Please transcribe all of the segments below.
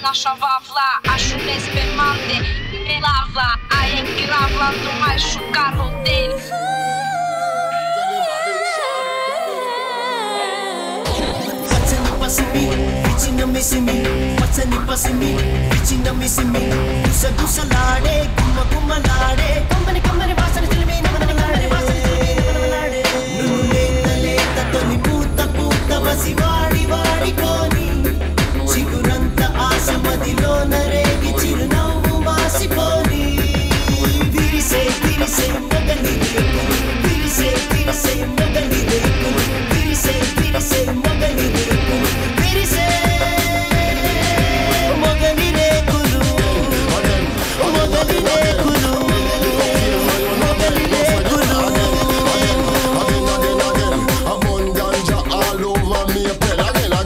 achava lá, acho despermante, me lava, aí é gravando mais o carro dele. పచ్చని పసిమి పిచ్చిన మిసిమి పచ్చని పసిమి పిచ్చిన మిసిమి గుసగుసలాడే గుమ్మ గుమ్మలాడే కమ్మని కమ్మని వాసన చిలిమి నమనమలాడే నువ్వు లేత లేత తొలి పూత పూత వసి వాడి వాడిపోని చిగురంత ఆశ మదిలో నరేగి చిరునవ్వు మాసిపోని విరిసే విరిసే మొగలి రేకులు విరిసే విరిసే మొగలి రేకులు విరిసే విరిసే మొగలి రేకులు విరిసే మొగలి రేకులు మొగలి రేకులు మొగలి రేకులు I'm on ganja all over me, pella pella.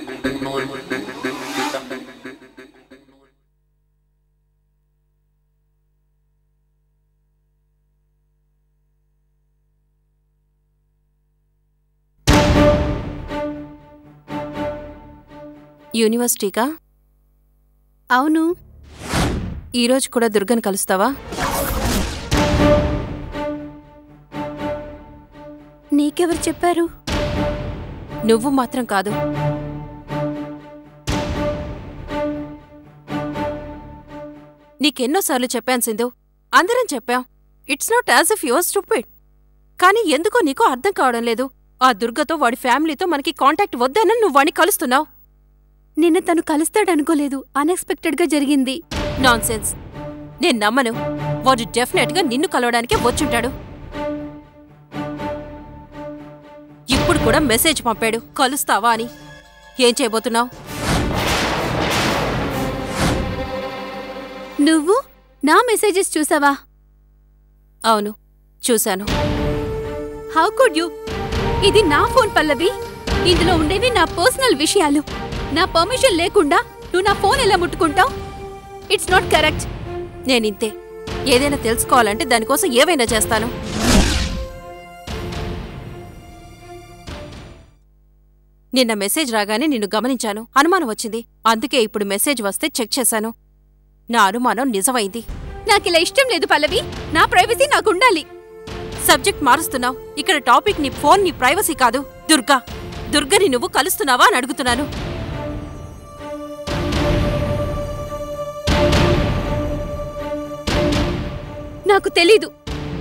యూనివర్సిటీకా అవును ఈరోజు కూడా దుర్గని కలుస్తావా నీకెవరు చెప్పారు నువ్వు మాత్రం కాదు నీకెన్నోసార్లు చెప్పాను సింధు అందరం చెప్పాం it's not as if you're stupid కానీ ఎందుకో నీకో అర్థం కావడం లేదు ఆ దుర్గతో వాడి ఫ్యామిలీతో మనకి కాంటాక్ట్ వద్దని నువ్వు వాడిని కలుస్తున్నావు నిన్న తను కలుస్తాడనుకోలేదు అన్ఎక్స్పెక్టెడ్ గా జరిగింది నాన్సెన్స్ నేను నమ్మను వాడు డెఫినెట్గా నిన్ను కలవడానికే వచ్చుంటాడు ఇప్పుడు కూడా మెసేజ్ పంపాడు కలుస్తావా అని ఏం చేయబోతున్నావు నువ్వు నా మెసేజెస్ చూసావా అవును చూశాను హౌ కుడ్ యూ ఇది నా ఫోన్ పల్లవి ఇందులో ఉండేవి నా పర్సనల్ విషయాలు నా పర్మిషన్ లేకుండా నువ్వు నా ఫోన్ ఎలా ముట్టుకుంటావు ఇట్స్ నాట్ కరెక్ట్ నేనింతే ఏదైనా తెలుసుకోవాలంటే దానికోసం ఏవైనా చేస్తాను నిన్న మెసేజ్ రాగానే నిన్ను గమనించాను అనుమానం వచ్చింది అందుకే ఇప్పుడు మెసేజ్ వస్తే చెక్ చేశాను నా అనుమానం నిజమైంది నాకు ఇలా ఇష్టం లేదు పల్లవి నా ప్రైవసీ నాకు ఉండాలి సబ్జెక్ట్ మారుస్తున్నావు ఇక్కడ టాపిక్ నీ ఫోన్ నీ ప్రైవసీ కాదు దుర్గా దుర్గని నువ్వు కలుస్తున్నావా అని అడుగుతున్నాను నాకు తెలీదు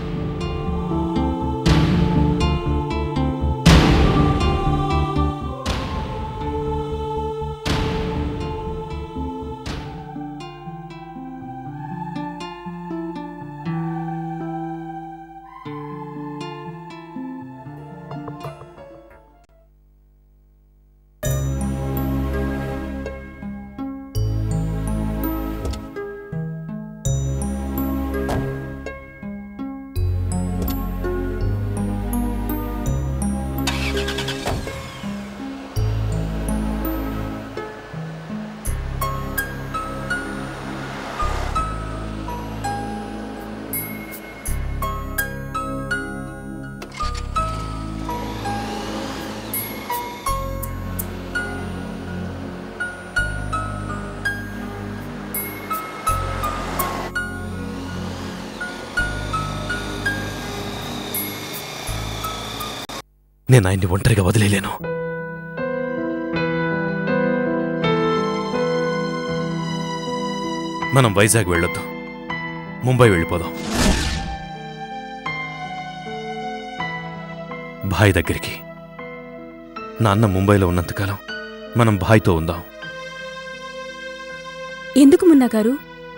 నేను ఆయన్ని ఒంటరిగా వదిలేలేను మనం వైజాగ్ వెళ్ళొద్దు ముంబై వెళ్ళిపోదాం భాయ్ దగ్గరికి నాన్న ముంబైలో ఉన్నంతకాలం మనం భాయ్తో ఉందాం ఎందుకు మున్నా గారు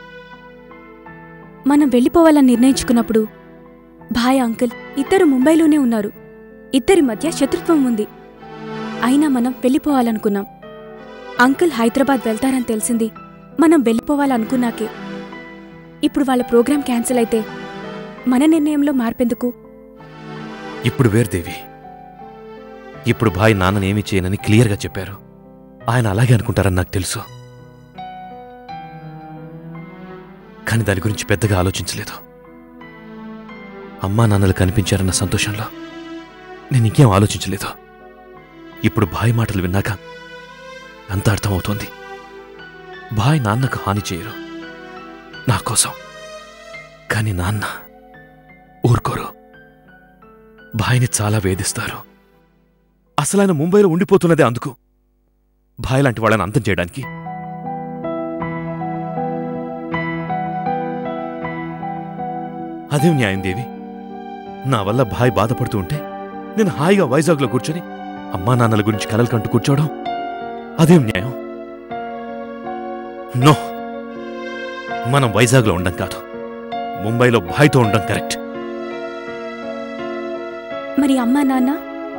మనం వెళ్ళిపోవాలని నిర్ణయించుకున్నప్పుడు భాయ్ అంకుల్ ఇద్దరు ముంబైలోనే ఉన్నారు ఇద్దరి మధ్య శత్రుత్వం ఉంది అయినా మనం వెళ్ళిపోవాలనుకున్నాం అంకుల్ హైదరాబాద్ వెళ్తారని తెలిసింది మనం వెళ్ళిపోవాలనుకున్నాకే ఇప్పుడు వాళ్ళ ప్రోగ్రాం క్యాన్సిల్ అయితే మన నిర్ణయంలో మార్పెందుకు ఇప్పుడు వేర్దేవి ఇప్పుడు భాయ్ నాన్ననేమీ చేయనని క్లియర్గా చెప్పారు ఆయన అలాగే అనుకుంటారని నాకు తెలుసు కానీ దాని గురించి పెద్దగా ఆలోచించలేదు అమ్మా నాన్నలు కనిపించారన్న సంతోషంలో నేను ఇంకేం ఆలోచించలేదు ఇప్పుడు భాయ్ మాటలు విన్నాక అంత అర్థమవుతోంది భాయ్ నాన్నకు హాని చేయరు నా కోసం కానీ నాన్న ఊరుకోరు భాయ్ని చాలా వేధిస్తారు అసలు ఆయన ముంబైలో ఉండిపోతున్నదే అందుకు భాయ్ లాంటి వాళ్ళని అంతం చేయడానికి అదేం న్యాయం దేవి నా వల్ల భాయ్ బాధపడుతూ ఉంటే నేను హాయిగా వైజాగ్లో కూర్చొని అమ్మా నాన్నల గురించి కలలు కంటూ కూర్చోవడం అదేం న్యాయం నో మనం వైజాగ్లో ఉండం కాదు ముంబైలో భాయ్తో ఉండడం కరెక్ట్ మరి అమ్మా నాన్న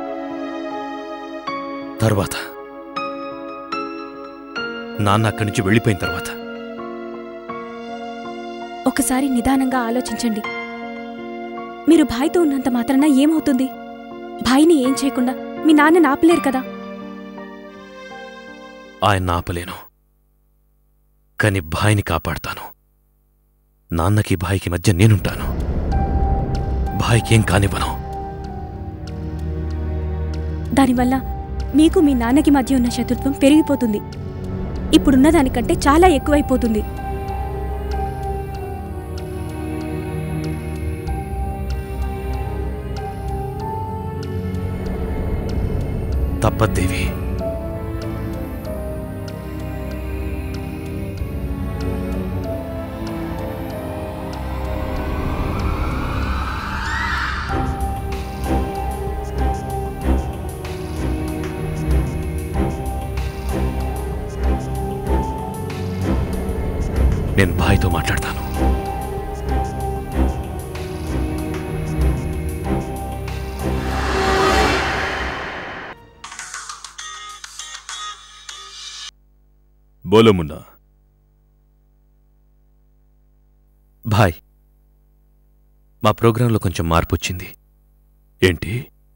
తర్వాత నాన్న అక్కడి నుంచి వెళ్ళిపోయిన తర్వాత ఒకసారి నిదానంగా ఆలోచించండి మీరు భాయ్తో ఉన్నంత మాత్రాన ఏమవుతుంది భాయ్ని ఏం చేయకుండా మీ నాన్న ఆపలేరు కదా ఆయన ఆపలేను కాని భాయ్ని కాపాడతాను నాన్నకి భాయ్కి మధ్య నేనుంటాను భాయ్కేం కానివ్వను దానివల్ల మీకు మీ నాన్నకి మధ్య ఉన్న శత్రుత్వం పెరిగిపోతుంది ఇప్పుడున్న దానికంటే చాలా ఎక్కువైపోతుంది తప్పద్దేవి నేను భాయ్తో మాట్లాడతాను బోలో మున్నా భాయ్ మా ప్రోగ్రాంలో కొంచెం మార్పు వచ్చింది ఏంటి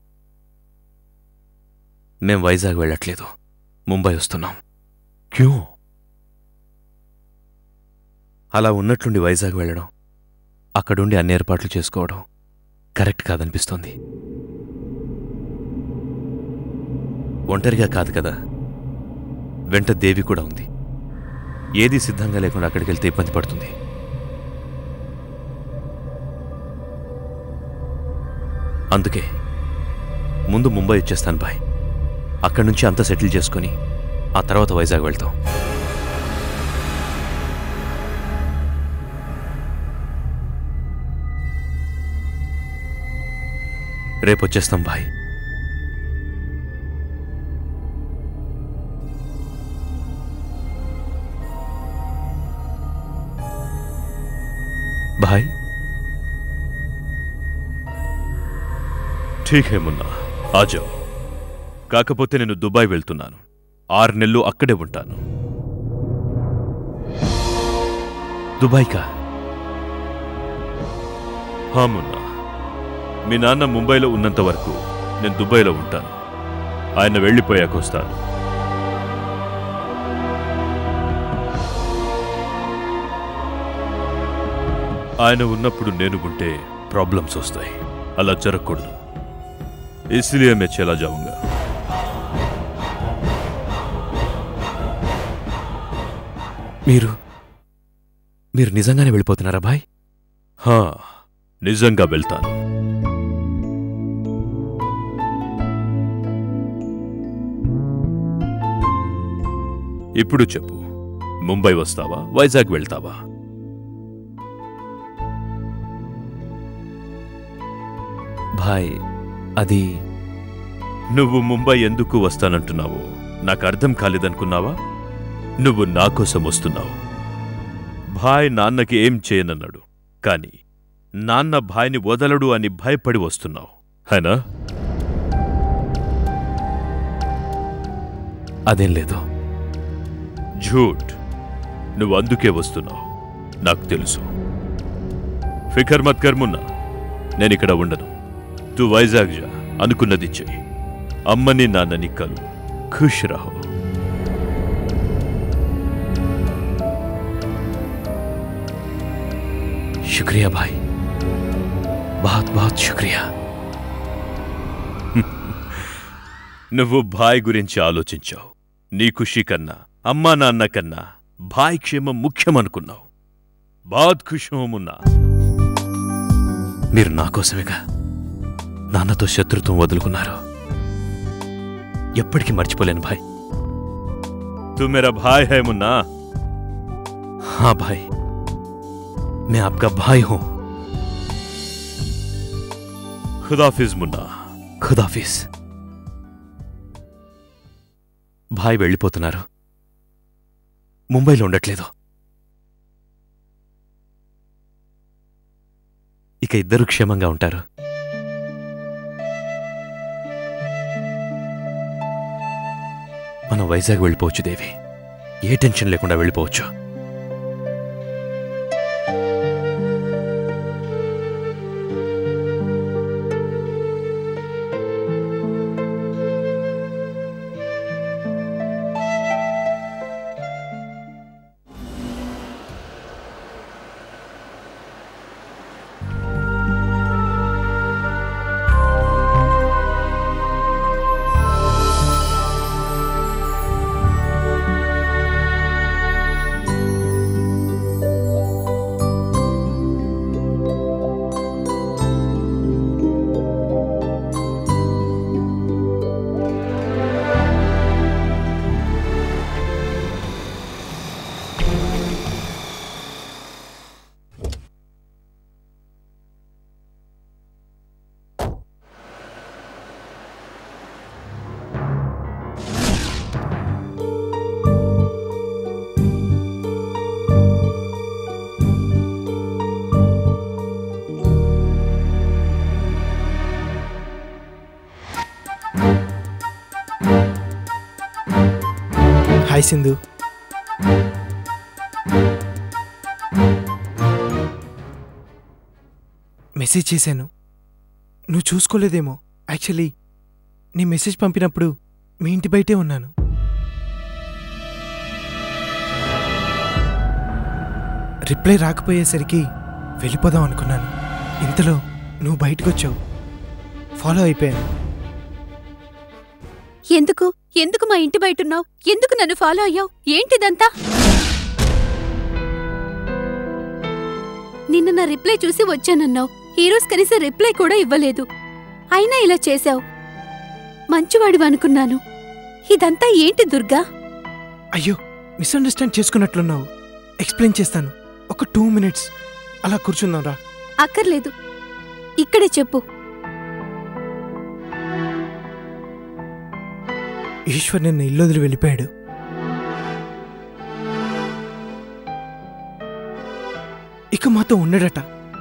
మేం వైజాగ్ వెళ్ళట్లేదు ముంబై వస్తున్నాం క్యూ అలా ఉన్నట్లుండి వైజాగ్ వెళ్ళడం అక్కడుండి అన్ని ఏర్పాట్లు చేసుకోవడం కరెక్ట్ కాదనిపిస్తోంది ఒంటరిగా కాదు కదా వెంట దేవి కూడా ఉంది ఏదీ సిద్ధంగా లేకుండా అక్కడికి వెళ్తే ఇబ్బంది పడుతుంది అందుకే ముందు ముంబై వచ్చేస్తాను బాయ్ అక్కడి నుంచి అంతా సెటిల్ చేసుకొని ఆ తర్వాత వైజాగ్ వెళ్తాం రేపు వచ్చేస్తాం బాయ్ భాయ్ ఠీక్ హే మున్నా ఆజో కాకపోతే నేను దుబాయ్ వెళ్తున్నాను ఆరు నెలలు అక్కడే ఉంటాను దుబాయ్కా హా మున్నా మీ నాన్న ముంబైలో ఉన్నంత వరకు నేను దుబాయ్లో ఉంటాను ఆయన వెళ్ళిపోయాక వస్తాను ఆయన ఉన్నప్పుడు నేను ఉంటే ప్రాబ్లమ్స్ వస్తాయి అలా జరగకూడదు ఇస్లియే మే చలా జాऊंगा మీరు మీరు నిజంగానే వెళ్ళిపోతున్నారా భాయ్ హా నిజంగా వెళ్తాను ఇప్పుడు చెప్పు ముంబై వస్తావా వైజాగ్ వెళ్తావా భాయ్ అది నువ్వు ముంబై ఎందుకు వస్తానంటున్నావు నాకు అర్థం కాలేదనుకున్నావా నువ్వు నా కోసం వస్తున్నావు భాయ్ నాన్నకి ఏం చేయనన్నాడు కాని నాన్న భాయ్ని వదలడు అని భయపడి వస్తున్నావు హైనా అదేం లేదు ఝూట్ నువ్వు అందుకే వస్తున్నావు నాకు తెలుసు ఫికర్ మత్ కర్మున్నా నేనిక్కడ ఉండను తూ వైజాగ్ జా అనుకున్నది చెయ్యి అమ్మని నాన్నని కలు ఖుష్ రహో శుక్రియా భాయ్ బాత్ బాత్ శుక్రియా నువ్వు భాయ్ గురించి ఆలోచించావు నీ ఖుషి కన్నా అమ్మా నాన్న కన్నా భాయ్ క్షేమం ముఖ్యమనుకున్నావు బాద్ ఖుషోమున్నా మీరు నా కోసమేగా నాన్నతో శత్రుత్వం వదులుకున్నారు ఎప్పటికీ మర్చిపోలేను భాయ్ तू मेरा भाई है मुन्ना हाँ भाई मैं आपका भाई हूं खुदाफिज मुन्ना ఖుదాఫీస్ భాయ్ వెళ్ళిపోతున్నారు ముంబైలో ఉండట్లేదు ఇక ఇద్దరు క్షేమంగా ఉంటారు మనం వైజాగ్ వెళ్ళిపోవచ్చు దేవి ఏ టెన్షన్ లేకుండా వెళ్ళిపోవచ్చు హాయ్ సింధు మెసేజ్ చేశాను నువ్వు చూసుకోలేదేమో యాక్చువల్లీ నీ మెసేజ్ పంపినప్పుడు మీ ఇంటి బయటే ఉన్నాను రిప్లై రాకపోయేసరికి వెళ్ళిపోదాం అనుకున్నాను ఇంతలో నువ్వు బయటకు వచ్చావు ఫాలో అయిపోయాను ఎందుకు ఎందుకు మా ఇంటి బయటున్నావు ఎందుకు నన్ను ఫాలో అయ్యావు ఏంటిదంతా నిన్న నా రిప్లై చూసి వచ్చానన్నావు ఈరోజు కనీసం రిప్లై కూడా ఇవ్వలేదు అయినా ఇలా చేశావు మంచివాడివి అనుకున్నాను ఇదంతా ఏంటి దుర్గా అయ్యో మిస్అండర్స్టాండ్ చేసుకున్నట్లున్నావు ఎక్స్ప్లెయిన్ చేస్తాను ఒక టూ మినిట్స్ అలా కూర్చుందాం రా అక్కర్లేదు ఇక్కడే చెప్పు ఈశ్వర్ నిన్న ఇల్లు వదిలి వెళ్ళిపోయాడు ఇక మాతో ఉండడట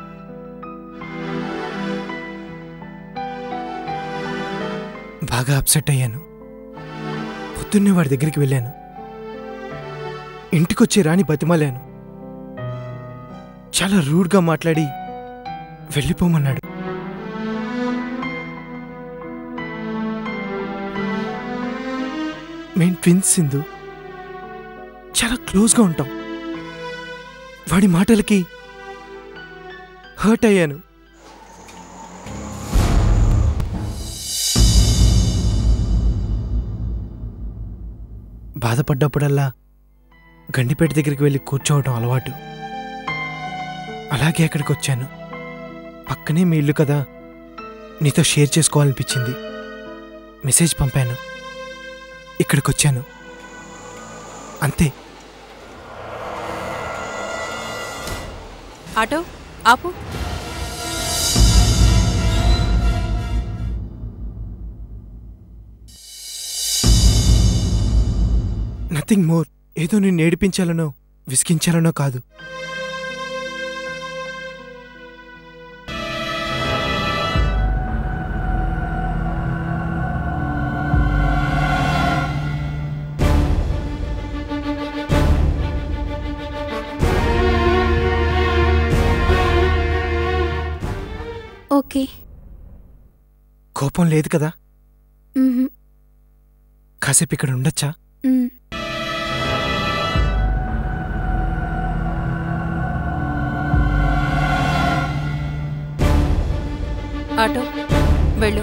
బాగా అప్సెట్ అయ్యాను పొద్దున్నే వాడి దగ్గరికి వెళ్ళాను ఇంటికొచ్చి రాని బతిమాలాను చాలా రూడ్గా మాట్లాడి వెళ్ళిపోమన్నాడు మేం ట్విన్స్ సింధు చాలా క్లోజ్గా ఉంటాం వాడి మాటలకి హర్ట్ అయ్యాను బాధపడ్డప్పుడల్లా గండిపేట దగ్గరికి వెళ్ళి కూర్చోవడం అలవాటు అలాగే అక్కడికి వచ్చాను పక్కనే మీ ఇల్లు కదా నీతో షేర్ చేసుకోవాలనిపించింది మెసేజ్ పంపాను ఇక్కడికి వచ్చాను అంతే ఆటో ఆపు నథింగ్ మోర్ ఏదో నేను ఏడిపించాలనో విసిగించాలనో కాదు ఓకే కోపం లేదు కదా మ్మ్. కాసేపు ఇక్కడ ఉండొచ్చా మ్మ్. ఆటో వెళ్ళు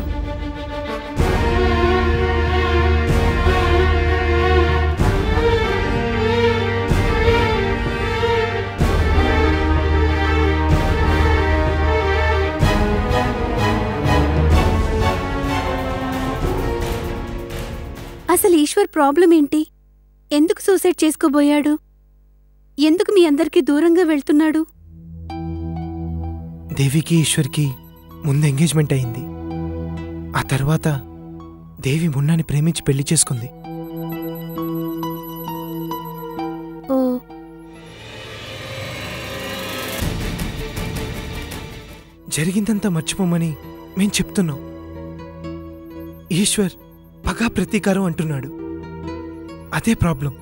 అసలు ఈశ్వర్ ప్రాబ్లం ఏంటి ఎందుకు సూసైడ్ చేసుకోబోయాడు ఎందుకు మీ అందరికీ దూరంగా వెళ్తున్నాడు దేవికి ఈశ్వర్కి ముందు ఎంగేజ్మెంట్ అయింది ఆ తర్వాత దేవి మున్నాని ప్రేమించి పెళ్లి చేసుకుంది ఓ జరిగిందంతా మర్చిపోమని మేం చెప్తున్నాం ఈశ్వర్ పగా ప్రతీకారం అంటున్నాడు అదే ప్రాబ్లం